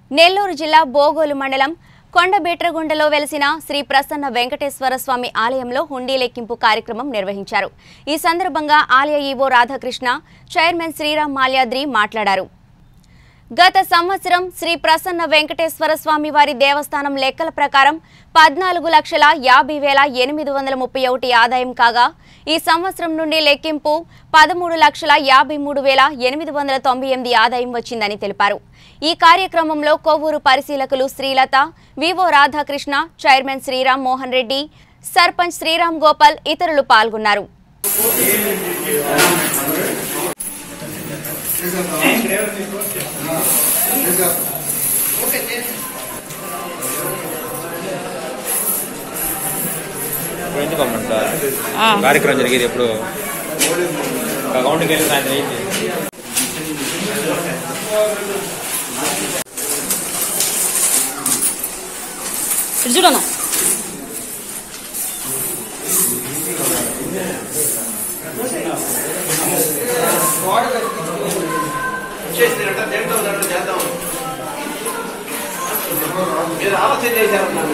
నెల్లూరు జిల్లా బోగోలు మండలం కొండబీట్రగుండలో వెలిసిన శ్రీ ప్రసన్న వెంకటేశ్వర స్వామి ఆలయంలో హుండీ లెక్కింపు కార్యక్రమం నిర్వహించారు ఈ సందర్భంగా ఆలయ ఈవో రాధాకృష్ణ చైర్మన్ శ్రీరామ్ మాల్యాద్రి మాట్లాడారు గత సంవత్సరం శ్రీ ప్రసన్న వెంకటేశ్వర స్వామి వారి దేవస్థానం లెక్కల ప్రకారం పద్నాలుగు లక్షల యాభై వేల ఎనిమిది వందల ముప్పై ఒకటి ఆదాయం కాగా ఈ సంవత్సరం నుండి లెక్కింపు పదమూడు లక్షల యాభై మూడు వేల ఎనిమిది వందల తొంభై ఎనిమిది ఆదాయం వచ్చిందని తెలిపారు ఈ కార్యక్రమంలో కొవ్వూరు పరిశీలకులు శ్రీలత వివో రాధాకృష్ణ చైర్మన్ శ్రీరామ్ మోహన్ రెడ్డి సర్పంచ్ శ్రీరామ్ గోపాల్ ఇతరులు పాల్గొన్నారు ఇప్పుడు ఎందుకు అమ్మంట కార్యక్రమం జరిగేది ఎప్పుడు అకౌంట్కి వెళ్ళి సాయంత్రం ఏంటి ఇటు చూడన్నా చేసినట్ట దేంట్లో ఉన్నట్టు చేద్దాం మీరు ఆలోచన చేశారన్నారు